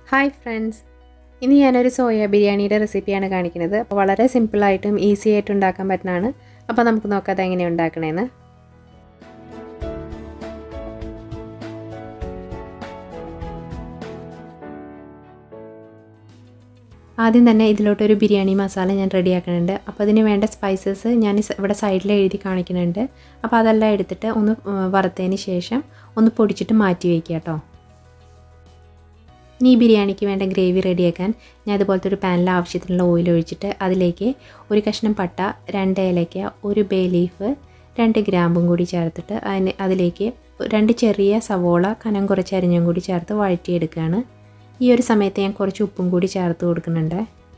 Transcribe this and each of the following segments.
hi friends ഇനി ഞാനൊരു soya ബിരിയാണിയുടെ റെസിപ്പിയാണ് കാണിക്കുന്നത് അപ്പോൾ വളരെ സിമ്പിളായിട്ടും ഈസി ആയിട്ടും ഉണ്ടാക്കാൻ പറ്റുന്നതാണ് അപ്പോൾ നമുക്ക് നോക്കാം അത് എങ്ങനെയാണ് ഉണ്ടാക്കണേന്ന് ആദ്യം തന്നെ ഇതിലോട്ടൊരു ബിരിയാണി മസാല ഞാൻ റെഡിയാക്കുന്നുണ്ട് അപ്പോൾ അതിന് വേണ്ട സ്പൈസസ് ഞാൻ ഇവിടെ സൈഡിൽ എഴുതി കാണിക്കുന്നുണ്ട് അപ്പോൾ അതെല്ലാം എടുത്തിട്ട് ഒന്ന് വറുത്തതിന് ശേഷം ഒന്ന് പൊടിച്ചിട്ട് മാറ്റി വയ്ക്കുക കേട്ടോ ഇനി ഈ ബിരിയാണിക്ക് വേണ്ട ഗ്രേവി റെഡിയാക്കാൻ ഞാൻ ഇതുപോലത്തെ ഒരു പാനിൽ ആവശ്യത്തിനുള്ള ഓയിൽ ഒഴിച്ചിട്ട് അതിലേക്ക് ഒരു കഷ്ണം പട്ട രണ്ട് ഏലയ്ക്ക ഒരു ബേ ലീഫ് രണ്ട് ഗ്രാമ്പും കൂടി ചേർത്തിട്ട് അതിന് അതിലേക്ക് രണ്ട് ചെറിയ സവോള കനം കുറച്ച് അരിഞ്ഞും കൂടി ചേർത്ത് വഴറ്റിയെടുക്കുകയാണ് ഈ ഒരു സമയത്ത് ഞാൻ കുറച്ച് ഉപ്പും കൂടി ചേർത്ത് കൊടുക്കുന്നുണ്ട്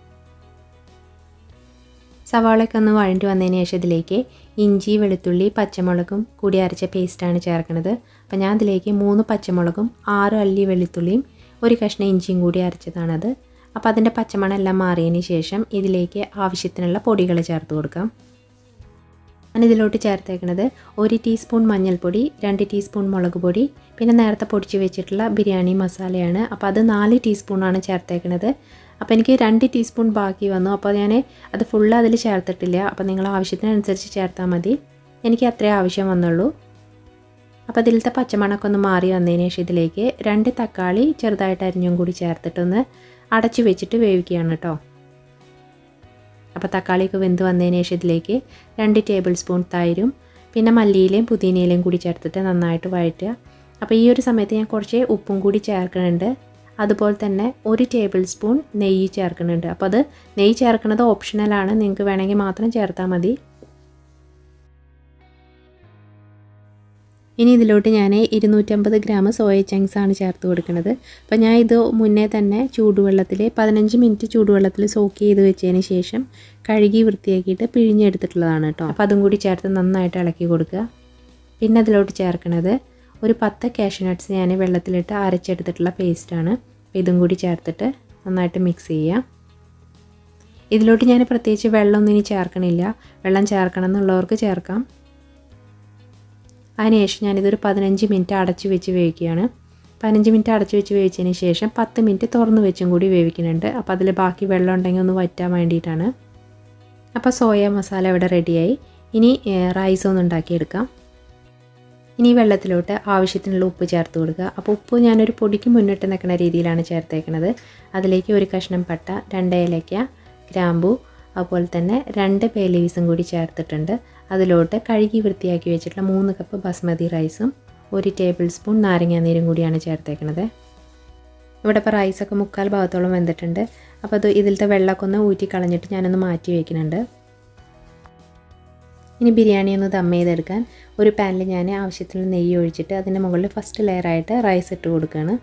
സവാളയൊക്കെ ഒന്ന് വഴണ്ടി വന്നതിന് ശേഷം ഇതിലേക്ക് ഇഞ്ചി വെളുത്തുള്ളി പച്ചമുളകും കൂടി അരച്ച പേസ്റ്റാണ് ചേർക്കുന്നത് അപ്പോൾ ഞാൻ അതിലേക്ക് മൂന്ന് പച്ചമുളകും ആറ് അല്ലി വെളുത്തുള്ളിയും ഒരു കഷ്ണം ഇഞ്ചിയും കൂടി അരച്ചതാണത് അപ്പോൾ അതിൻ്റെ പച്ചമണം എല്ലാം മാറിയതിന് ശേഷം ഇതിലേക്ക് ആവശ്യത്തിനുള്ള പൊടികൾ ചേർത്ത് കൊടുക്കാം ഞാൻ ഇതിലോട്ട് ചേർത്തേക്കുന്നത് ഒരു ടീസ്പൂൺ മഞ്ഞൾപ്പൊടി രണ്ട് ടീസ്പൂൺ മുളക് പൊടി പിന്നെ നേരത്തെ പൊടിച്ച് വെച്ചിട്ടുള്ള ബിരിയാണി മസാലയാണ് അപ്പോൾ അത് നാല് ടീസ്പൂണാണ് ചേർത്തേക്കുന്നത് അപ്പോൾ എനിക്ക് രണ്ട് ടീസ്പൂൺ ബാക്കി വന്നു അപ്പോൾ ഞാൻ അത് ഫുള്ള് അതിൽ ചേർത്തിട്ടില്ല അപ്പോൾ നിങ്ങൾ ആവശ്യത്തിനനുസരിച്ച് ചേർത്താൽ മതി എനിക്ക് അത്രേ ആവശ്യം വന്നുള്ളൂ അപ്പോൾ ഇതിലത്തെ പച്ചമണമൊക്കെ ഒന്ന് മാറി വന്നതിന് ശേഷം ഇതിലേക്ക് രണ്ട് തക്കാളി ചെറുതായിട്ട് അരിഞ്ഞും കൂടി ചേർത്തിട്ടൊന്ന് അടച്ചു വെച്ചിട്ട് വേവിക്കുകയാണ് കേട്ടോ അപ്പോൾ തക്കാളിയൊക്കെ വെന്ത് വന്നതിന് ശേഷം ഇതിലേക്ക് രണ്ട് ടേബിൾ സ്പൂൺ തൈരും പിന്നെ മല്ലിയിലയും പുതിനയിലയും കൂടി ചേർത്തിട്ട് നന്നായിട്ട് വഴറ്റുക അപ്പോൾ ഈ ഒരു സമയത്ത് ഞാൻ കുറച്ച് ഉപ്പും കൂടി ചേർക്കുന്നുണ്ട് അതുപോലെ തന്നെ ഒരു ടേബിൾ സ്പൂൺ നെയ്യ് ചേർക്കുന്നുണ്ട് അപ്പോൾ അത് നെയ്യ് ചേർക്കുന്നത് ഓപ്ഷണലാണ് നിങ്ങൾക്ക് വേണമെങ്കിൽ മാത്രം ചേർത്താൽ മതി ഇനി ഇതിലോട്ട് ഞാൻ ഇരുന്നൂറ്റമ്പത് ഗ്രാം സോയ ചങ്ക്സ് ആണ് ചേർത്ത് കൊടുക്കുന്നത് അപ്പോൾ ഞാൻ ഇത് മുന്നേ തന്നെ ചൂടുവെള്ളത്തിൽ പതിനഞ്ച് മിനിറ്റ് ചൂടുവെള്ളത്തിൽ സോക്ക് ചെയ്ത് വെച്ചതിന് ശേഷം കഴുകി വൃത്തിയാക്കിയിട്ട് പിഴിഞ്ഞെടുത്തിട്ടുള്ളതാണ് കേട്ടോ അപ്പോൾ അതും കൂടി ചേർത്ത് നന്നായിട്ട് ഇളക്കി കൊടുക്കുക പിന്നെ അതിലോട്ട് ചേർക്കുന്നത് ഒരു പത്ത് കാഷ്യൂ നട്ട്സ് ഞാൻ വെള്ളത്തിലിട്ട് അരച്ചെടുത്തിട്ടുള്ള പേസ്റ്റാണ് ഇതും കൂടി ചേർത്തിട്ട് നന്നായിട്ട് മിക്സ് ചെയ്യുക ഇതിലോട്ട് ഞാൻ പ്രത്യേകിച്ച് വെള്ളമൊന്നും ഇനി ചേർക്കണില്ല വെള്ളം ചേർക്കണം എന്നുള്ളവർക്ക് ചേർക്കാം അതിനുശേഷം ഞാനിതൊരു പതിനഞ്ച് മിനിറ്റ് അടച്ചു വെച്ച് വേവിക്കുകയാണ് പതിനഞ്ച് മിനിറ്റ് അടച്ചു വെച്ച് വേവിച്ചതിന് ശേഷം പത്ത് മിനിറ്റ് തുറന്ന് വെച്ചും കൂടി വേവിക്കുന്നുണ്ട് അപ്പോൾ അതിൽ ബാക്കി വെള്ളം ഉണ്ടെങ്കിൽ ഒന്ന് വറ്റാൻ വേണ്ടിയിട്ടാണ് അപ്പോൾ സോയ മസാല ഇവിടെ റെഡിയായി ഇനി റൈസ് ഒന്ന് ഉണ്ടാക്കിയെടുക്കാം ഇനി വെള്ളത്തിലോട്ട് ആവശ്യത്തിനുള്ള ഉപ്പ് ചേർത്ത് കൊടുക്കുക അപ്പോൾ ഉപ്പ് ഞാനൊരു പൊടിക്ക് മുന്നിട്ട് നിൽക്കുന്ന രീതിയിലാണ് ചേർത്തേക്കുന്നത് അതിലേക്ക് ഒരു കഷ്ണം പട്ട രണ്ട് ഏലയ്ക്ക ഗ്രാമ്പു അതുപോലെ തന്നെ രണ്ട് പേ ലീവ്സും കൂടി ചേർത്തിട്ടുണ്ട് അതിലോട്ട് കഴുകി വൃത്തിയാക്കി വെച്ചിട്ടുള്ള മൂന്ന് കപ്പ് ബസ്മതി റൈസും ഒരു ടേബിൾ സ്പൂൺ നാരങ്ങാനീരും കൂടിയാണ് ചേർത്തേക്കുന്നത് ഇവിടെ ഇപ്പോൾ റൈസൊക്കെ മുക്കാൽ ഭാഗത്തോളം വെന്തിട്ടുണ്ട് അപ്പോൾ അത് ഇതിലത്തെ വെള്ളമൊക്കെ ഒന്ന് ഊറ്റി കളഞ്ഞിട്ട് ഞാനൊന്ന് മാറ്റി വയ്ക്കുന്നുണ്ട് ഇനി ബിരിയാണി ഒന്ന് ദം ചെയ്തെടുക്കാൻ ഒരു പാനിൽ ഞാൻ ആവശ്യത്തിന് നെയ്യ് ഒഴിച്ചിട്ട് അതിൻ്റെ മുകളിൽ ഫസ്റ്റ് ലെയറായിട്ട് റൈസ് ഇട്ട് കൊടുക്കുകയാണ്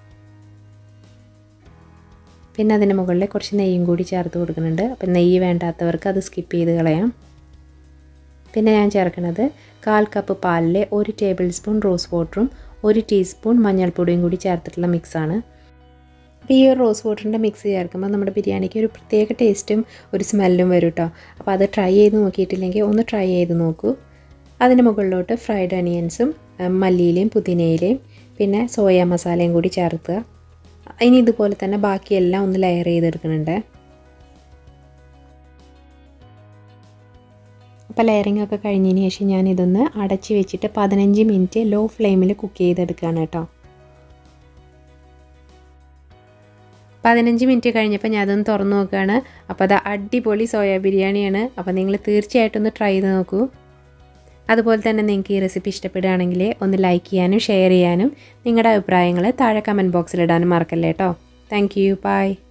പിന്നെ അതിൻ്റെ മുകളിൽ കുറച്ച് നെയ്യും കൂടി ചേർത്ത് കൊടുക്കുന്നുണ്ട് അപ്പം നെയ്യ് വേണ്ടാത്തവർക്ക് അത് സ്കിപ്പ് ചെയ്ത് കളയാം പിന്നെ ഞാൻ ചേർക്കുന്നത് കാൽ കപ്പ് പാലിൽ ഒരു ടേബിൾ സ്പൂൺ റോസ് വാട്ടറും ഒരു ടീസ്പൂൺ മഞ്ഞൾപ്പൊടിയും കൂടി ചേർത്തിട്ടുള്ള മിക്സാണ് അപ്പോൾ ഈ ഒരു റോസ് വാട്ടറിൻ്റെ മിക്സ് ചേർക്കുമ്പോൾ നമ്മുടെ ബിരിയാണിക്ക് ഒരു പ്രത്യേക ടേസ്റ്റും ഒരു സ്മെല്ലും വരും കേട്ടോ അപ്പോൾ അത് ട്രൈ ചെയ്ത് നോക്കിയിട്ടില്ലെങ്കിൽ ഒന്ന് ട്രൈ ചെയ്ത് നോക്കൂ അതിന് മുകളിലോട്ട് ഫ്രൈഡ് അനിയൻസും മല്ലിയിലയും പുതിനയിലയും പിന്നെ സോയ മസാലയും കൂടി ചേർക്കുക ഇനി ഇതുപോലെ തന്നെ ബാക്കിയെല്ലാം ഒന്ന് ലെയർ ചെയ്തെടുക്കുന്നുണ്ട് അപ്പോൾ ലെയറിംഗ് ഒക്കെ കഴിഞ്ഞതിന് ശേഷം ഞാൻ ഇതൊന്ന് അടച്ച് വെച്ചിട്ട് പതിനഞ്ച് മിനിറ്റ് ലോ ഫ്ലെയിമിൽ കുക്ക് ചെയ്തെടുക്കുകയാണ് കേട്ടോ പതിനഞ്ച് മിനിറ്റ് കഴിഞ്ഞപ്പോൾ ഞാൻ അതൊന്ന് തുറന്നു നോക്കുകയാണ് അപ്പോൾ അത് അടിപൊളി സോയ ബിരിയാണിയാണ് അപ്പോൾ നിങ്ങൾ തീർച്ചയായിട്ടും ഒന്ന് ട്രൈ ചെയ്ത് നോക്കൂ അതുപോലെ തന്നെ നിങ്ങൾക്ക് ഈ റെസിപ്പി ഇഷ്ടപ്പെടുകയാണെങ്കിൽ ഒന്ന് ലൈക്ക് ചെയ്യാനും ഷെയർ ചെയ്യാനും നിങ്ങളുടെ അഭിപ്രായങ്ങൾ താഴെ കമൻറ്റ് ബോക്സിൽ ഇടാനും മറക്കല്ലേ കേട്ടോ താങ്ക് യു ബൈ